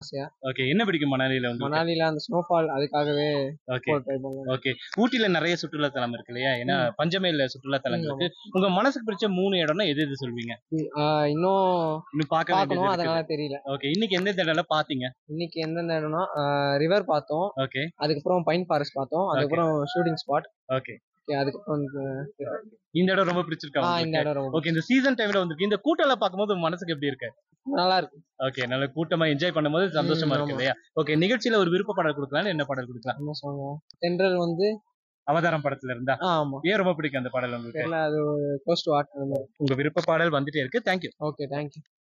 ஆசையா ஓகே என்ன பிடிக்கும் மணாலியில உங்களுக்கு மணாலில அந்த ஸ்னோஃபால் அதுக்காகவே ஓகே போக ட்ரை பண்ணுவேன் ஓகே ஊட்டில நிறைய சுற்றுலா தலம் இருக்கு இல்லையா ஏன்னா பஞ்சமையில சுற்றுலா தலங்கள் ம், இருக்கு உங்க மனசுக்கு பிடிச்ச மூணு இடம்னா எது எது சொல்வீங்க ஆஹ் இன்னும் இன்னும் பார்க்க பார்க்கணும் வேண்டியது அதனால இருக்கு தெரியல ஓகே இன்னைக்கு எந்த இடம்ல பாத்தீங்க இன்னைக்கு எந்தெந்த இடம்னா ரிவர் பார்த்தோம் ஓகே அதுக்கப்புறம் பைன் ஃபாரஸ்ட் பார்த்தோம் அதுக்கப்புறம் ஷூட்டிங் ஸ்பாட் ஓகே அதுக்கப்புறம் இந்த- இந்த இடம் ரொம்ப பிடிச்சிருக்கா ஆஹ் இந்த உங்களுக்கு? இடம் ரொம்ப ஓகே இந்த சீசன் டைம்ல வந்திருக்கு இந்த கூட்டம்ல பார்க்கும்போது உங்க மனசுக்கு எப்படி இருக்கு நல்லா இருக்கு ஓகே நல்ல கூட்டமா என்ஜாய் பண்ணும்போது சந்தோஷமா ம், இருக்கு ஆமா. இல்லையா ஓகே நிகழ்ச்சியில ஒரு விருப்ப பாடல் கொடுக்கலாம் என்ன பாடல் கொடுக்கலாம் என்ன சொல்லுவோம் தென்றல் வந்து அவதாரம் படத்துல இருந்தா ஆ, ஆமா ஏன் ரொம்ப பிடிக்கும் அந்த பாடல் உங்களுக்கு தெரியல அது க்ளோஸ் டு ஆர்ட் அந்த மாதிரி உங்க விருப்ப பாடல் வந்துட்டே இருக்கு தேங்க்யூ ஓகே தேங்க்யூ